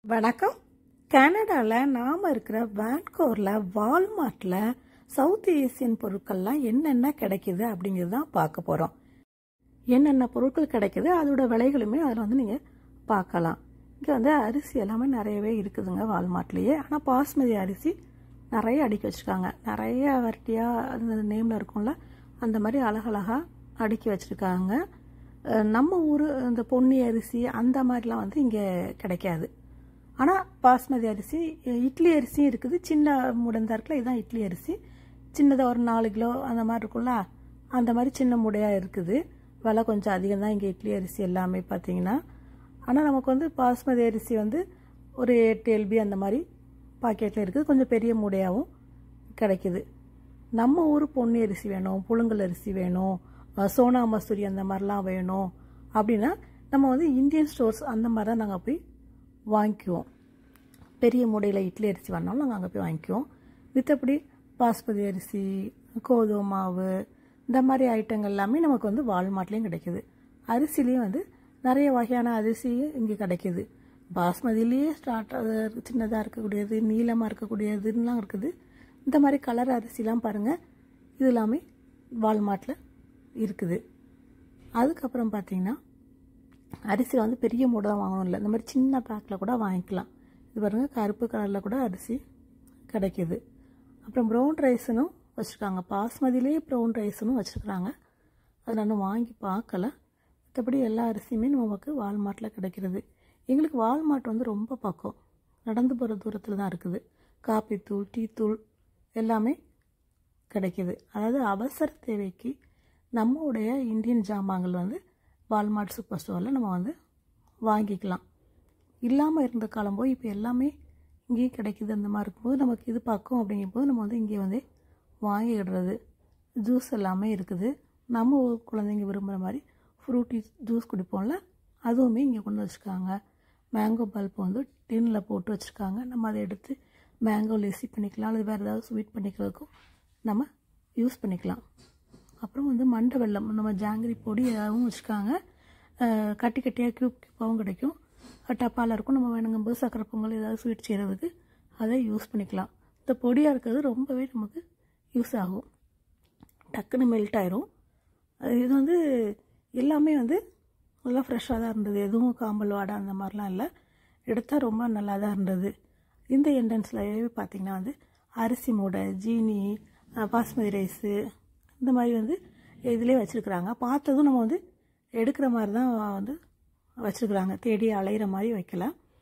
வணக்கம் கனடாவில் நாம் இருக்கிற வேன்கோரில் வால்மார்ட்டில் சவுத் ஏசியன் பொருட்கள்லாம் என்னென்ன கிடைக்குது அப்படிங்கிறது தான் பார்க்க போகிறோம் என்னென்ன பொருட்கள் கிடைக்குது அதோட விலைகளுமே அதில் வந்து நீங்கள் பார்க்கலாம் இங்கே வந்து அரிசி எல்லாமே நிறையவே இருக்குதுங்க வால்மார்ட்லேயே ஆனால் பாஸ்மதி அரிசி நிறைய அடுக்கி வச்சுருக்காங்க நிறைய வெரைட்டியாக அந்த நேமில் இருக்கும்ல அந்த மாதிரி அழகழகாக அடுக்கி வச்சுருக்காங்க அஹ் நம்ம ஊர் இந்த பொன்னி அரிசி அந்த மாதிரிலாம் வந்து இங்கே கிடைக்காது ஆனால் பாஸ்மதி அரிசி இட்லி அரிசியும் இருக்குது சின்ன முடந்தா இருக்குல்ல இதுதான் இட்லி அரிசி சின்னதாக ஒரு நாலு கிலோ அந்த மாதிரி இருக்கும்ல அந்த மாதிரி சின்ன முடையாக இருக்குது விலை கொஞ்சம் அதிகம் தான் இங்கே இட்லி அரிசி எல்லாமே பார்த்தீங்கன்னா ஆனால் நமக்கு வந்து பாஸ்மதி அரிசி வந்து ஒரு எட்டு எல்பி அந்த மாதிரி பாக்கெட்டில் இருக்குது கொஞ்சம் பெரிய மூடையாகவும் கிடைக்குது நம்ம ஊர் பொன்னி அரிசி வேணும் புழுங்கல் அரிசி வேணும் அஹ் சோனா மசூரி அந்த மாதிரிலாம் வேணும் அப்படின்னா நம்ம வந்து இந்தியன் ஸ்டோர்ஸ் அந்த மாதிரி தான் நாங்கள் போய் வாங்கிக்குவோம் பெரிய மூடையில் இட்லி அரிசி வேணாலும் நாங்கள் அங்கே போய் வாங்கிக்குவோம் மித்தபடி பாஸ்மதி அரிசி கோதுமை மாவு இந்த மாதிரி ஐட்டங்கள் எல்லாமே நமக்கு வந்து வால்மார்ட்லேயும் கிடைக்குது அரிசிலையும் வந்து நிறைய வகையான அரிசி இங்கே கிடைக்குது பாஸ்மதியிலேயே ஸ்டார்ட் சின்னதாக இருக்கக்கூடியது நீளமாக இருக்கக்கூடியதுலாம் இருக்குது இந்த மாதிரி கலர் அரிசிலாம் பாருங்கள் இது எல்லாமே வால்மார்ட்டில் இருக்குது அதுக்கப்புறம் பார்த்தீங்கன்னா அரிசி வந்து பெரிய மூடை தான் வாங்கணும் இல்லை இந்த மாதிரி சின்ன பேக்கில் கூட வாங்கிக்கலாம் இது பாருங்கள் கருப்பு கலரில் கூட அரிசி கிடைக்கிது அப்புறம் ப்ரௌன் ரைஸனும் வச்சுருக்காங்க பாஸ்மதியிலேயே ப்ரௌன் ரைஸனும் வச்சுருக்குறாங்க அதை நான் வாங்கி பார்க்கல மற்றபடி எல்லா அரிசியுமே நமக்கு வால்மார்ட்டில் கிடைக்கிறது எங்களுக்கு வால்மார்ட் வந்து ரொம்ப பக்கம் நடந்து போகிற தூரத்தில் தான் இருக்குது காப்பித்தூள் டீத்தூள் எல்லாமே கிடைக்கிது அதாவது அவசர தேவைக்கு நம்மளுடைய இந்தியன் ஜாமான்கள் வந்து வால்மார்ட் சூப்பர் ஸ்டோரில் நம்ம வந்து வாங்கிக்கலாம் இல்லாமல் இருந்த காலம் போய் இப்போ எல்லாமே இங்கேயும் கிடைக்குது அந்த மாதிரி இருக்கும்போது நமக்கு இது பக்கம் அப்படிங்கும்போது நம்ம வந்து இங்கே வந்து வாங்கிடுறது ஜூஸ் எல்லாமே இருக்குது நம்ம ஊர் குழந்தைங்க விரும்புகிற மாதிரி ஃப்ரூட்டி ஜூஸ் குடிப்போம்ல அதுவுமே இங்கே கொண்டு வச்சுருக்காங்க மேங்கோ பல்ப் வந்து டின்னில் போட்டு வச்சுருக்காங்க நம்ம அதை எடுத்து மேங்கோ லெசி பண்ணிக்கலாம் அல்லது வேறு ஏதாவது ஸ்வீட் பண்ணிக்கிறதுக்கும் நம்ம யூஸ் பண்ணிக்கலாம் அப்புறம் வந்து மண்டை வெல்லம் நம்ம ஜாங்கிரி பொடி ஏதாவும் வச்சுருக்காங்க அஹ் கட்டி கட்டியாக க்யூப் க்யூப்பாகவும் கிடைக்கும் டப்பாவில் இருக்கும் நம்ம வேணுங்கும்போது சக்கரை பொங்கல் ஏதாவது ஸ்வீட் செய்கிறதுக்கு அதை யூஸ் பண்ணிக்கலாம் இந்த பொடியாக இருக்கிறது ரொம்பவே நமக்கு யூஸ் ஆகும் டக்குன்னு மெல்ட் ஆயிரும் அது இது வந்து எல்லாமே வந்து நல்லா ஃப்ரெஷ்ஷாக தான் இருந்தது எதுவும் காம்பல் வாடை அந்த மாதிரிலாம் இல்லை எடுத்தால் ரொம்ப நல்லா தான் இருந்தது இந்த என்ட்ரன்ஸ்லவே பார்த்திங்கன்னா வந்து அரிசி மூடை ஜீனி அஹ் பாஸ்மதி ரைஸு இந்த மாதிரி வந்து இதிலே வச்சுருக்குறாங்க பார்த்ததும் நம்ம வந்து எடுக்கிற மாதிரி தான் வந்து வச்சுருக்குறாங்க தேடி அலையிற மாதிரி வைக்கல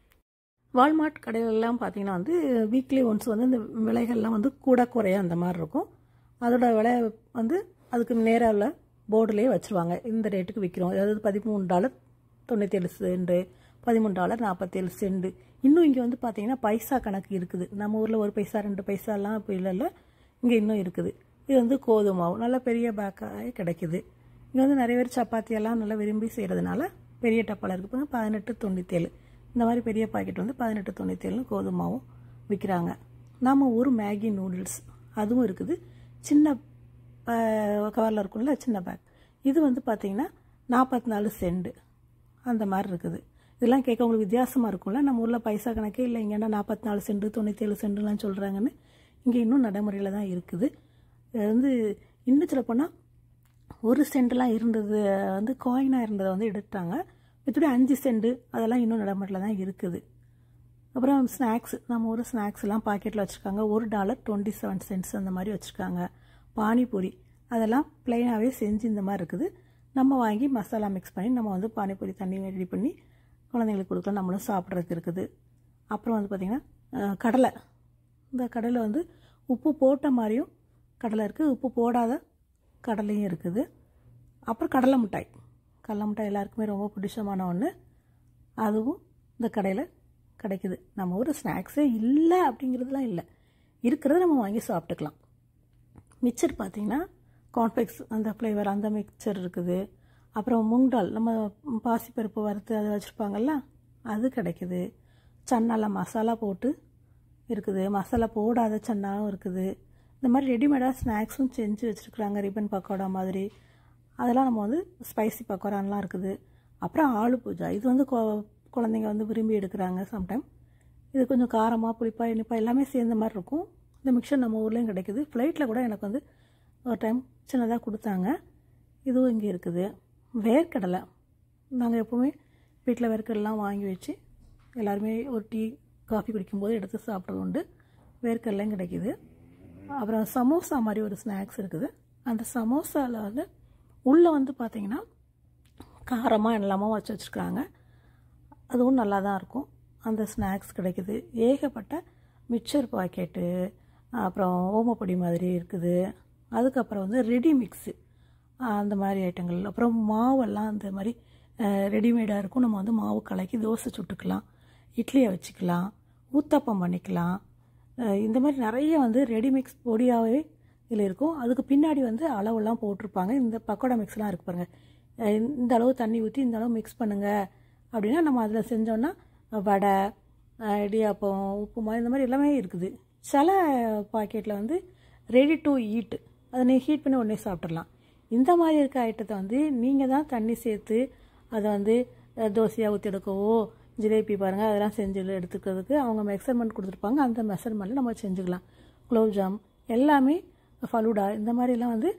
வால்மார்ட் கடையிலெல்லாம் பார்த்தீங்கன்னா வந்து வீக்லி ஒன்ஸ் வந்து இந்த விலைகள்லாம் வந்து கூட குறைய அந்த மாதிரி இருக்கும் அதோட விலை வந்து அதுக்கு நேராக உள்ள போர்டுலேயே வச்சுருவாங்க இந்த ரேட்டுக்கு விற்கிறோம் அதாவது பதிமூணு டாலர் தொண்ணூற்றேழு சென்டு பதிமூணு டாலர் நாற்பத்தேழு சென்டு இன்னும் இங்கே வந்து பார்த்தீங்கன்னா பைசா கணக்கு இருக்குது நம்ம ஊரில் ஒரு பைசா ரெண்டு பைசாலாம் இப்போ இல்லைல்ல இங்கே இன்னும் இருக்குது இது வந்து கோதுமை மாவு நல்ல பெரிய பேக்காக கிடைக்குது இங்கே வந்து நிறைய பேர் சப்பாத்தியெல்லாம் நல்லா விரும்பி செய்கிறதுனால பெரிய டப்பாவில் இருக்குது பாருங்க பதினெட்டு தொண்ணூற்றேழு இந்த மாதிரி பெரிய பாக்கெட் வந்து பதினெட்டு தொண்ணூற்றேழுன்னு கோதுமாவும் விற்கிறாங்க நம்ம ஊர் மேகி நூடுல்ஸ் அதுவும் இருக்குது சின்ன கவரில் இருக்கும்ல சின்ன பேக் இது வந்து பார்த்திங்கன்னா நாற்பத்தி நாலு சென்டு அந்த மாதிரி இருக்குது இதெல்லாம் கேட்க உங்களுக்கு வித்தியாசமாக இருக்கும்ல நம்ம ஊரில் பைசா கணக்கே இல்லை இங்கேன்னா நாற்பத்தி நாலு சென்டு தொண்ணூற்றேழு சென்டுலாம் சொல்கிறாங்கன்னு இங்கே இன்னும் நடைமுறையில் தான் இருக்குது இது வந்து இன்னும் சொல்ல போனால் ஒரு சென்ட்லாம் இருந்தது வந்து காயினாக இருந்ததை வந்து எடுத்தாங்க மற்றபடி அஞ்சு சென்ட் அதெல்லாம் இன்னும் நடைமுறையில் தான் இருக்குது அப்புறம் ஸ்நாக்ஸ் நம்ம ஊர் ஸ்நாக்ஸ்லாம் பாக்கெட்டில் வச்சுருக்காங்க ஒரு டாலர் டுவெண்ட்டி செவன் சென்ட்ஸ் அந்த மாதிரி வச்சுருக்காங்க பானிபூரி அதெல்லாம் ப்ளைனாகவே செஞ்சு இந்த மாதிரி இருக்குது நம்ம வாங்கி மசாலா மிக்ஸ் பண்ணி நம்ம வந்து பானிபூரி தண்ணி ரெடி பண்ணி குழந்தைங்களுக்கு கொடுக்கலாம் நம்மளும் சாப்பிட்றதுக்கு இருக்குது அப்புறம் வந்து பார்த்திங்கன்னா கடலை இந்த கடலை வந்து உப்பு போட்ட மாதிரியும் கடலை இருக்குது உப்பு போடாத கடலையும் இருக்குது அப்புறம் கடலை மிட்டாய் கடலை மிட்டாய் எல்லாருக்குமே ரொம்ப பிடிச்சமான ஒன்று அதுவும் இந்த கடையில் கிடைக்குது நம்ம ஊர் ஸ்நாக்ஸே இல்லை அப்படிங்கிறதுலாம் இல்லை இருக்கிறத நம்ம வாங்கி சாப்பிட்டுக்கலாம் மிக்சர் பார்த்திங்கன்னா கார்ன்ஃப்ளெக்ஸ் அந்த ஃப்ளேவர் அந்த மிக்சர் இருக்குது அப்புறம் மூங்டால் நம்ம பாசிப்பருப்பு வறுத்து அதை வச்சுருப்பாங்கல்ல அது கிடைக்குது சன்னால மசாலா போட்டு இருக்குது மசாலா போடாத சன்னாவும் இருக்குது இந்த மாதிரி ரெடிமேடாக ஸ்நாக்ஸும் செஞ்சு வச்சுருக்குறாங்க ரிப்பன் பக்கோடா மாதிரி அதெல்லாம் நம்ம வந்து ஸ்பைசி பக்கோடான்லாம் இருக்குது அப்புறம் ஆலு பூஜா இது வந்து கொ- குழந்தைங்க வந்து விரும்பி எடுக்கிறாங்க சம்டைம் இது கொஞ்சம் காரமாக புளிப்பாக இனிப்பாக எல்லாமே சேர்ந்த மாதிரி இருக்கும் இந்த மிக்சர் நம்ம ஊர்லேயும் கிடைக்குது ஃப்ளைட்டில் கூட எனக்கு வந்து ஒரு டைம் சின்னதாக கொடுத்தாங்க இதுவும் இங்கே இருக்குது வேர்க்கடலை நாங்கள் எப்போவுமே வீட்டில் வேர்க்கடலாம் வாங்கி வச்சு எல்லாருமே ஒரு டீ காஃபி குடிக்கும்போது எடுத்து சாப்பிட்றது உண்டு வேர்க்கடலையும் கிடைக்கிது அப்புறம் சமோசா மாதிரி ஒரு ஸ்நாக்ஸ் இருக்குது அந்த சமோசாவில் வந்து உள்ளே வந்து பார்த்திங்கன்னா காரமாக எல்லாமே வச்சு வச்சுருக்காங்க அதுவும் நல்லா தான் இருக்கும் அந்த ஸ்நாக்ஸ் கிடைக்குது ஏகப்பட்ட மிக்சர் பாக்கெட்டு அப்புறம் ஓமப்பொடி மாதிரி இருக்குது அதுக்கப்புறம் வந்து ரெடி மிக்ஸு அந்த மாதிரி ஐட்டங்கள் அப்புறம் மாவெல்லாம் அந்த மாதிரி ரெடிமேடாக இருக்கும் நம்ம வந்து மாவு கலக்கி தோசை சுட்டுக்கலாம் இட்லியை வச்சுக்கலாம் ஊத்தப்பம் பண்ணிக்கலாம் அஹ் இந்த மாதிரி நிறைய வந்து ரெடிமிக்ஸ் பொடியாகவே இதில் இருக்கும் அதுக்கு பின்னாடி வந்து அளவெல்லாம் போட்டிருப்பாங்க இந்த பக்கோடா மிக்ஸ்லாம் இருக்கு பாருங்க அஹ் இந்த அளவு தண்ணி ஊற்றி இந்த அளவு மிக்ஸ் பண்ணுங்க அப்படின்னா நம்ம அதில் செஞ்சோன்னா வடை அஹ் இடியாப்பம் உப்புமா இந்த மாதிரி எல்லாமே இருக்குது சில பாக்கெட்டில் வந்து ரெடி டு ஈட் அதை நீ ஹீட் பண்ணி உடனே சாப்பிட்றலாம் இந்த மாதிரி இருக்க ஐட்டத்தை வந்து நீங்கள் தான் தண்ணி சேர்த்து அதை வந்து அஹ், தோசையாக ஊற்றி எடுக்கவோ ஜிலேபி பாருங்கள் அதெல்லாம் செஞ்சு எடுத்துக்கிறதுக்கு அவங்க மெஷர்மெண்ட் கொடுத்துருப்பாங்க அந்த மெஷர்மெண்ட்டில் நம்ம செஞ்சுக்கலாம் குலோப்ஜாம் எல்லாமே ஃபலூடா இந்த மாதிரிலாம் வந்து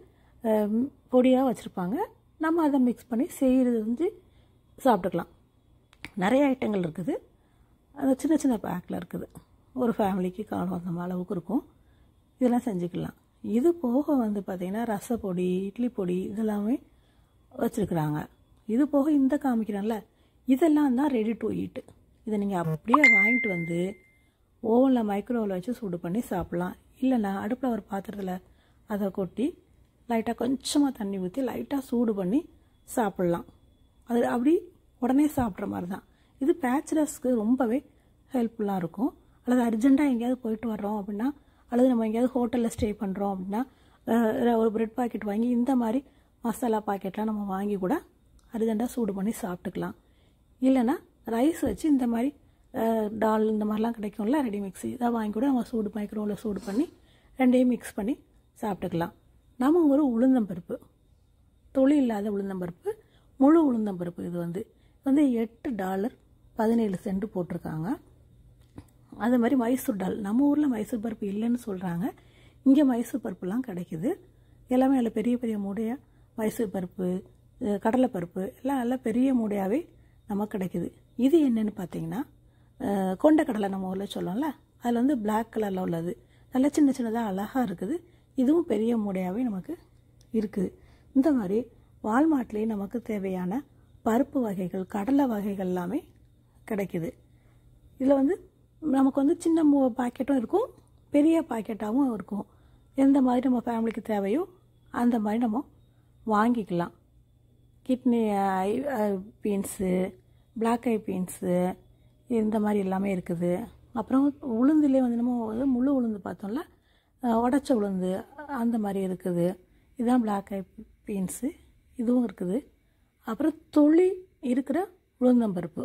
பொடியாக வச்சுருப்பாங்க நம்ம அதை மிக்ஸ் பண்ணி செய்கிறது வந்து சாப்பிட்டுக்கலாம் நிறைய ஐட்டங்கள் இருக்குது அது சின்ன சின்ன பேக்கில் இருக்குது ஒரு ஃபேமிலிக்கு காலம் அந்த அளவுக்கு இருக்கும் இதெல்லாம் செஞ்சுக்கலாம் இது போக வந்து பார்த்திங்கன்னா ரசப்பொடி இட்லி பொடி இதெல்லாமே வச்சுருக்குறாங்க இது போக இந்த காமிக்கிறேன்ல இதெல்லாம் தான் ரெடி டு ஈட் இதை நீங்கள் அப்படியே வாங்கிட்டு வந்து ஓவனில் மைக்ரோவில் வச்சு சூடு பண்ணி சாப்பிட்லாம் இல்லைன்னா அடுப்பில் ஒரு பாத்திரத்தில் அதை கொட்டி லைட்டாக கொஞ்சமாக தண்ணி ஊற்றி லைட்டாக சூடு பண்ணி சாப்பிட்லாம் அது அப்படி உடனே சாப்பிட்ற மாதிரி தான் இது பேச்சுலர்ஸ்க்கு ரொம்பவே ஹெல்ப்ஃபுல்லாக இருக்கும் அல்லது அர்ஜெண்ட்டாக எங்கேயாவது போயிட்டு வர்றோம் அப்படின்னா அல்லது நம்ம எங்கேயாவது ஹோட்டலில் ஸ்டே பண்ணுறோம் அப்படின்னா அஹ், ஒரு பிரெட் பாக்கெட் வாங்கி இந்த மாதிரி மசாலா பாக்கெட்லாம் நம்ம வாங்கி கூட அர்ஜெண்ட்டாக சூடு பண்ணி சாப்பிட்டுக்கலாம் இல்லைன்னா ரைஸ் வச்சு இந்த மாதிரி அஹ், டால் இந்த மாதிரிலாம் கிடைக்கும்ல ரெடி மிக்ஸ் இதை வாங்கி கூட நம்ம சூடு மைக்ரோவில் சூடு பண்ணி ரெண்டையும் மிக்ஸ் பண்ணி சாப்பிட்டுக்கலாம் நம்ம ஒரு உளுந்தம்பருப்பு தொழில் இல்லாத உளுந்தம்பருப்பு முழு உளுந்தம்பருப்பு இது வந்து வந்து எட்டு டாலர் பதினேழு சென்ட் போட்டிருக்காங்க அது மாதிரி மைசூர் டால் நம்ம ஊரில் மைசூர் பருப்பு இல்லைன்னு சொல்கிறாங்க இங்கே மைசூர் பருப்புலாம் கிடைக்குது எல்லாமே நல்ல பெரிய பெரிய மூடையாக மைசூர் பருப்பு அஹ் கடலைப்பருப்பு எல்லாம் நல்ல பெரிய மூடையாகவே நமக்கு கிடைக்குது இது என்னன்னு பார்த்தீங்கன்னா அஹ் கொண்டைக்கடலை நம்ம ஊரில் சொல்லோம்ல அதில் வந்து Black கலரில் உள்ளது நல்ல சின்ன சின்னதாக அழகாக இருக்குது இதுவும் பெரிய மூடையாகவே நமக்கு இருக்குது இந்த மாதிரி வால்மார்ட்லேயே நமக்கு தேவையான பருப்பு வகைகள் கடலை வகைகள் எல்லாமே கிடைக்குது இதில் வந்து நமக்கு வந்து சின்ன மு- பாக்கெட்டும் இருக்கும் பெரிய பாக்கெட்டாகவும் இருக்கும் எந்த மாதிரி நம்ம ஃபேமிலிக்கு தேவையோ அந்த மாதிரி நம்ம வாங்கிக்கலாம் கிட்னி ஐ பீன்ஸு பிளாக் ஐ பீன்ஸு இந்த மாதிரி எல்லாமே இருக்குது அப்புறம் உளுந்துலேயே வந்து நம்ம வந்து முழு உளுந்து பார்த்தோம்ல அஹ், உடைச்ச உளுந்து அந்த மாதிரி இருக்குது இதுதான் பிளாக் ஐ பீன்ஸு இதுவும் இருக்குது அப்புறம் தொளி இருக்கிற உளுந்தம்பருப்பு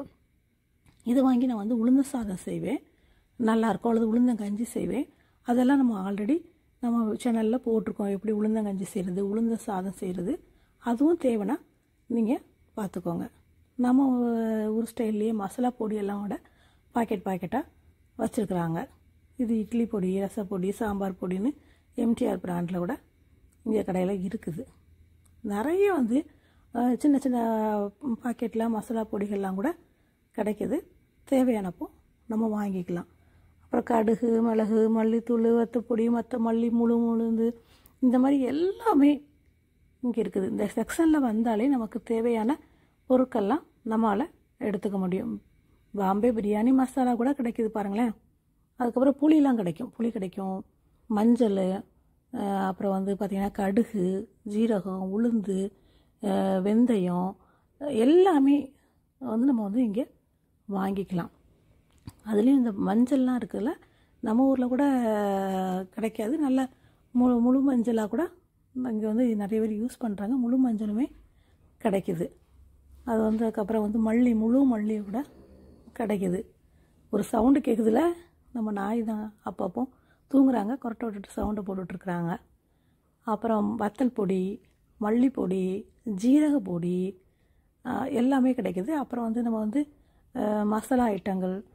இது வாங்கி நான் வந்து உளுந்த சாதம் செய்வேன் நல்லாயிருக்கும் அல்லது உளுந்தங்கஞ்சி செய்வேன் அதெல்லாம் நம்ம ஆல்ரெடி நம்ம சேனலில் போட்டிருக்கோம் எப்படி உளுந்தங்கஞ்சி செய்கிறது உளுந்த சாதம் செய்கிறது அதுவும் தேவைன்னா நீங்கள் பார்த்துக்கோங்க நம்ம ஊர் ஸ்டைல்லையே மசாலா பொடியெல்லாம் விட பாக்கெட் பாக்கெட்டாக வச்சுருக்குறாங்க இது இட்லி பொடி ரசப்பொடி சாம்பார் பொடின்னு எம்டிஆர் பிராண்டில் கூட இங்கே கடையில் இருக்குது நிறைய வந்து அஹ், சின்ன சின்ன பாக்கெட்டில் மசாலா பொடிகள்லாம் கூட கிடைக்குது தேவையானப்போ நம்ம வாங்கிக்கலாம் அப்புறம் கடுகு மிளகு மல்லித்தூள் வத்தப்பொடி மற்ற மல்லி முழு முழுந்து இந்த மாதிரி எல்லாமே இங்கே இருக்குது இந்த செக்ஷனில் வந்தாலே நமக்கு தேவையான பொருட்கள்லாம் நம்மளால் எடுத்துக்க முடியும் பாம்பே பிரியாணி மசாலா கூட கிடைக்குது பாருங்களேன் அதுக்கப்புறம் புளிலாம் கிடைக்கும் புளி கிடைக்கும் மஞ்சள் அஹ், அப்புறம் வந்து பார்த்திங்கன்னா கடுகு ஜீரகம் உளுந்து அஹ், வெந்தயம் அஹ், எல்லாமே வந்து நம்ம வந்து இங்கே வாங்கிக்கலாம் அதுலேயும் இந்த மஞ்சள்லாம் இருக்குல்ல நம்ம ஊரில் கூட கிடைக்காது நல்ல முழு முழு மஞ்சளாக கூட இங்கே வந்து நிறைய பேர் யூஸ் பண்ணுறாங்க முழு மஞ்சளுமே கிடைக்குது அது வந்து அதுக்கப்புறம் வந்து மல்லி முழு மல்லி கூட கிடைக்குது ஒரு சவுண்டு கேட்குதுல நம்ம நாய் தான் அப்பப்போ தூங்குறாங்க கொரட்டை விட்டுட்டு சவுண்டை போட்டுட்ருக்குறாங்க அப்புறம் வத்தல் பொடி மல்லிப்பொடி ஜீரக பொடி ஆஹ், எல்லாமே கிடைக்குது அப்புறம் வந்து நம்ம வந்து ஆஹ், மசாலா ஐட்டங்கள்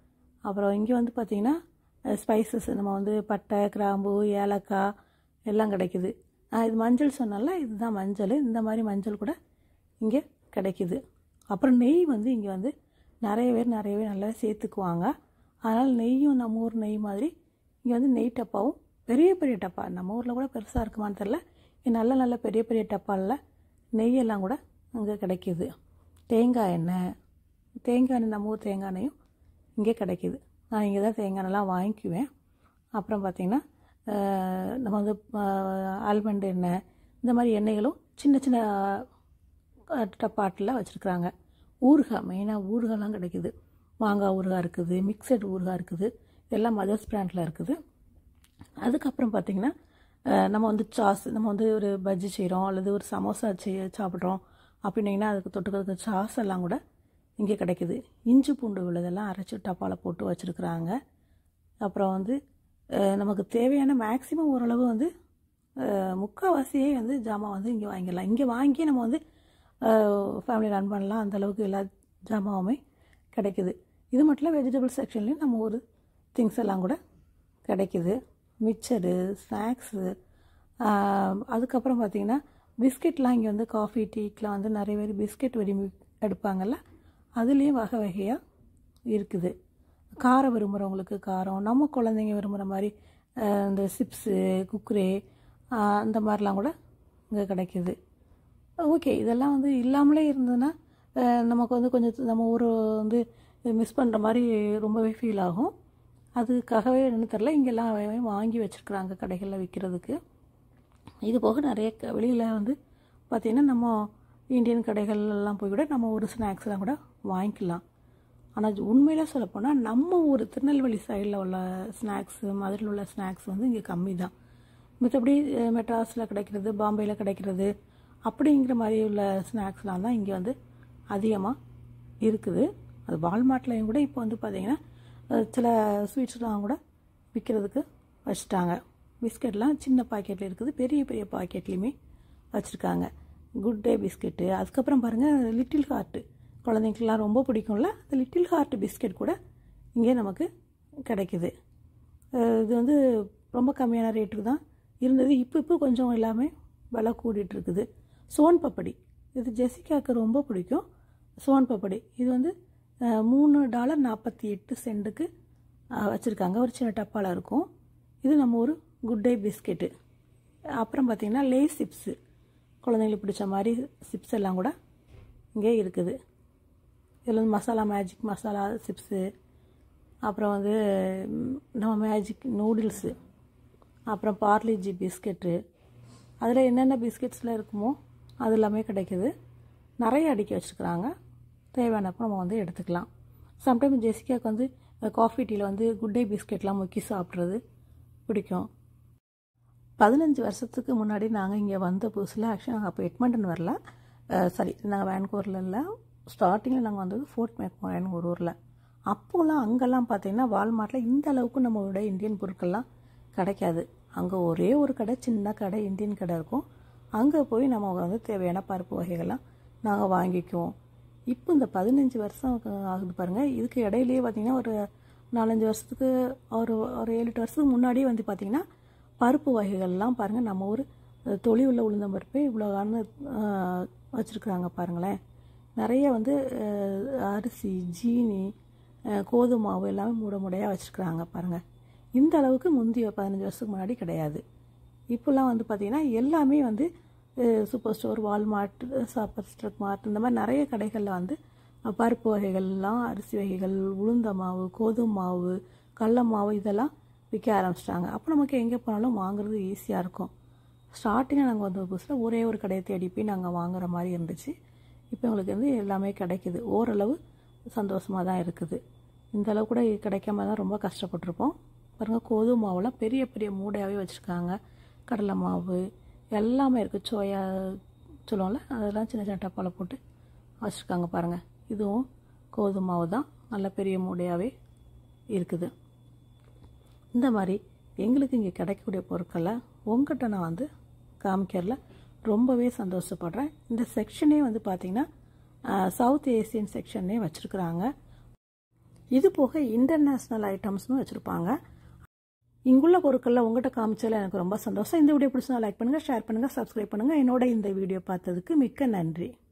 அப்புறம் இங்கே வந்து பார்த்திங்கன்னா ஸ்பைசஸ் நம்ம வந்து பட்டை கிராம்பு ஏலக்காய் எல்லாம் கிடைக்குது நான் இது மஞ்சள் சொன்னால இதுதான் மஞ்சள் இந்த மாதிரி மஞ்சள் கூட இங்கே கிடைக்குது அப்புறம் நெய் வந்து இங்கே வந்து நிறைய பேர் நிறைய பேர் நல்லா சேர்த்துக்குவாங்க அதனால் நெய்யும் நம்ம ஊர் நெய் மாதிரி இங்கே வந்து நெய் டப்பாவும் பெரிய பெரிய டப்பா நம்ம ஊரில் கூட பெருசாக இருக்குமான்னு தெரில இங்கே நல்ல நல்ல பெரிய பெரிய டப்பாவில் நெய்யெல்லாம் கூட அங்கே கிடைக்கிது தேங்காய் எண்ணெய் தேங்காய் எண்ணெய் நம்ம ஊர் தேங்காய் எண்ணெயும் இங்கே கிடைக்கிது நான் இங்கே தான் தேங்காய் எண்ணெய்லாம் வாங்கிக்குவேன் அப்புறம் பார்த்திங்கன்னா நம்ம வந்து ஆல்மண்ட் எண்ணெய் இந்த மாதிரி எண்ணெய்களும் சின்ன சின்ன டப்பாட்டில் வச்சுருக்குறாங்க ஊறுகாய் மெயினாக ஊறுகாய்லாம் கிடைக்குது மாங்காய் ஊறுகாய் இருக்குது மிக்சட் ஊறுகாய் இருக்குது இதெல்லாம் மதர்ஸ் பிராண்டில் இருக்குது அதுக்கப்புறம் பார்த்திங்கன்னா நம்ம வந்து சாஸ் நம்ம வந்து ஒரு பஜ்ஜி செய்கிறோம் அல்லது ஒரு சமோசா செய்ய சாப்பிட்றோம் அப்படின்னிங்கன்னா அதுக்கு தொட்டுக்கிறதுக்கு சாஸ் எல்லாம் கூட இங்கே கிடைக்குது இஞ்சி பூண்டு விழுதெல்லாம் அரைச்சி டப்பாவில் போட்டு வச்சுருக்குறாங்க அப்புறம் வந்து நமக்கு தேவையான மேக்ஸிமம் ஓரளவு வந்து முக்கால்வாசியே வந்து ஜாமான் வந்து இங்கே வாங்கிடலாம் இங்கே வாங்கி நம்ம வந்து ஃபேமிலி ரன் பண்ணலாம் அந்தளவுக்கு எல்லா ஜாமாவுமே கிடைக்குது இது மட்டும் இல்லை வெஜிடபிள் செக்ஷன்லேயும் நம்ம ஒரு திங்ஸ் எல்லாம் கூட கிடைக்குது மிக்சரு ஸ்நாக்ஸு அதுக்கப்புறம் பார்த்திங்கன்னா பிஸ்கெட்லாம் இங்கே வந்து காஃபி டீக்கெலாம் வந்து நிறைய பேர் பிஸ்கெட் விரும்பி எடுப்பாங்கள்ல அதுலேயும் வகை வகையாக இருக்குது காரம் விரும்புகிறவங்களுக்கு காரம் நம்ம குழந்தைங்க விரும்புகிற மாதிரி இந்த சிப்ஸு குக்குரே அந்த மாதிரிலாம் கூட இங்கே கிடைக்கிது ஓகே இதெல்லாம் வந்து இல்லாமலே இருந்ததுன்னா நமக்கு வந்து கொஞ்சம் நம்ம ஊர் வந்து மிஸ் பண்ணுற மாதிரி ரொம்பவே ஃபீல் ஆகும் அதுக்காகவே என்ன தெரில இங்கெல்லாம் வாங்கி வச்சுருக்குறாங்க கடைகளில் விற்கிறதுக்கு இது போக நிறைய வெளியில் வந்து பார்த்திங்கன்னா நம்ம இந்தியன் கடைகள்லாம் போய் கூட நம்ம ஒரு ஸ்நாக்ஸ்லாம் கூட வாங்கிக்கலாம் ஆனால் உண்மையில் சொல்லப்போனால் நம்ம ஊர் திருநெல்வேலி சைடில் உள்ள ஸ்நாக்ஸு மதுரையில் உள்ள ஸ்நாக்ஸ் வந்து இங்கே கம்மி தான் மற்றபடி மெட்ராஸில் கிடைக்கிறது பாம்பேயில் கிடைக்கிறது அப்படிங்கிற மாதிரி உள்ள ஸ்நாக்ஸ்லாம் தான் இங்கே வந்து அதிகமாக இருக்குது அது வால்மார்ட்லேயும் கூட இப்போ வந்து பார்த்திங்கன்னா சில ஸ்வீட்ஸ்லாம் கூட விற்கிறதுக்கு வச்சுட்டாங்க பிஸ்கெட்லாம் சின்ன பாக்கெட்டில் இருக்குது பெரிய பெரிய பாக்கெட்லேயுமே வச்சுருக்காங்க குட் டே பிஸ்கெட்டு அதுக்கப்புறம் பாருங்கள் லிட்டில் ஹார்ட்டு குழந்தைங்களுக்குலாம் ரொம்ப பிடிக்கும்ல அந்த லிட்டில் ஹார்ட் பிஸ்கெட் கூட இங்கே நமக்கு கிடைக்குது இது வந்து ரொம்ப கம்மியான ரேட்டுக்கு தான் இருந்தது இப்போ இப்போ கொஞ்சம் எல்லாமே விலை கூடிட்டு இருக்குது சோன் பப்படி இது ஜெசிகாவுக்கு ரொம்ப பிடிக்கும் சோன் பப்படி இது வந்து மூணு டாலர் நாற்பத்தி எட்டு சென்ட்டுக்கு வச்சுருக்காங்க ஒரு சின்ன டப்பாவில் இருக்கும் இது நம்ம ஒரு குட் டே பிஸ்கெட்டு அப்புறம் பார்த்திங்கன்னா லே சிப்ஸு குழந்தைங்களுக்கு பிடிச்ச மாதிரி சிப்ஸ் எல்லாம் கூட இங்கே இருக்குது இதில் வந்து மசாலா மேஜிக் மசாலா சிப்ஸு அப்புறம் வந்து நம்ம மேஜிக் நூடுல்ஸு அப்புறம் பார்லிஜி பிஸ்கெட்டு அதில் என்னென்ன பிஸ்கெட்ஸில் இருக்குமோ அது எல்லாமே கிடைக்குது நிறைய அடுக்கி வச்சுருக்குறாங்க தேவையானப்போ நம்ம வந்து எடுத்துக்கலாம் சம்டைம் ஜெசிகாவுக்கு வந்து காஃபி டீயில் வந்து குட் டே பிஸ்கெட்லாம் முக்கி சாப்பிட்றது பிடிக்கும் பதினஞ்சு வருஷத்துக்கு முன்னாடி நாங்கள் இங்கே வந்த புதுசில் ஆக்சுவலி நாங்கள் அப்போ எட்மண்டன் வரல சாரி நாங்கள் வேன்கூரில் இல்லை ஸ்டார்டிங்கில் நாங்கள் வந்தது ஃபோர்ட் மேக்மோரன் ஒரு ஊரில் அப்போலாம் அங்கெல்லாம் பார்த்தீங்கன்னா வால்மார்ட்டில் இந்த அளவுக்கு நம்மளோட இந்தியன் பொருட்கள்லாம் கிடைக்காது அங்கே ஒரே ஒரு கடை சின்ன கடை இந்தியன் கடை இருக்கும் அங்கே போய் நம்ம வந்து தேவையான பருப்பு வகைகள்லாம் நாங்கள் வாங்கிக்குவோம் இப்போ இந்த பதினஞ்சு வருஷம் ஆகுது பாருங்கள் இதுக்கு இடையிலேயே பார்த்திங்கன்னா ஒரு நாலஞ்சு வருஷத்துக்கு ஒரு ஒரு ஏழு எட்டு வருஷத்துக்கு முன்னாடியே வந்து பார்த்திங்கன்னா பருப்பு வகைகள்லாம் பாருங்கள் நம்ம ஊர் தொழி உள்ள உளுந்தம் பருப்பே இவ்வளோகான வச்சுருக்குறாங்க பாருங்களேன் நிறைய வந்து அரிசி ஜீனி கோதுமை மாவு எல்லாமே மூட முடையாக வச்சுருக்குறாங்க பாருங்கள் இந்த அளவுக்கு முந்தைய பதினஞ்சு வருஷத்துக்கு முன்னாடி கிடையாது இப்போல்லாம் வந்து பார்த்திங்கன்னா எல்லாமே வந்து சூப்பர் ஸ்டோர் வால்மார்ட் சூப்பர் ஸ்ட்ரக் மார்ட் இந்த மாதிரி நிறைய கடைகளில் வந்து பருப்பு வகைகள்லாம் அரிசி வகைகள் உளுந்த மாவு கோதுமை மாவு கடல மாவு இதெல்லாம் விற்க ஆரம்பிச்சிட்டாங்க அப்போ நமக்கு எங்கே போனாலும் வாங்குறது ஈஸியாக இருக்கும் ஸ்டார்டிங்காக நாங்கள் வந்த புதுசில் ஒரே ஒரு கடையை தேடி போய் நாங்கள் வாங்குற மாதிரி இருந்துச்சு இப்போ எங்களுக்கு வந்து எல்லாமே கிடைக்குது ஓரளவு சந்தோஷமாக தான் இருக்குது இந்த அளவு கூட கிடைக்காம தான் ரொம்ப கஷ்டப்பட்டிருப்போம் பாருங்கள் கோதுமை மாவுலாம் பெரிய பெரிய மூடையாகவே வச்சுருக்காங்க கடலை மாவு எல்லாமே இருக்குது சோயா சொல்லுவோம்ல அதெல்லாம் சின்ன சின்ன டப்பாவில் போட்டு வச்சுருக்காங்க பாருங்கள் இதுவும் கோதுமை மாவு தான் நல்ல பெரிய மூடையாகவே இருக்குது இந்த மாதிரி எங்களுக்கு இங்கே கிடைக்கக்கூடிய பொருட்களை உங்கள்கிட்ட நான் வந்து காமிக்கிறதுல ரொம்பவே சந்தோஷப்படுறேன் இந்த செக்ஷனே வந்து பார்த்திங்கன்னா சவுத் ஏசியன் செக்ஷன்னே வச்சுருக்குறாங்க இது போக இன்டர்நேஷ்னல் ஐட்டம்ஸ்னு வச்சுருப்பாங்க இங்குள்ள பொருட்களில் உங்கள்கிட்ட காமிச்சதில் எனக்கு ரொம்ப சந்தோஷம் இந்த வீடியோ பிடிச்சா லைக் பண்ணுங்கள் ஷேர் பண்ணுங்கள் சப்ஸ்கிரைப் பண்ணுங்கள் என்னோட இந்த வீடியோ பார்த்ததுக்கு மிக்க நன்றி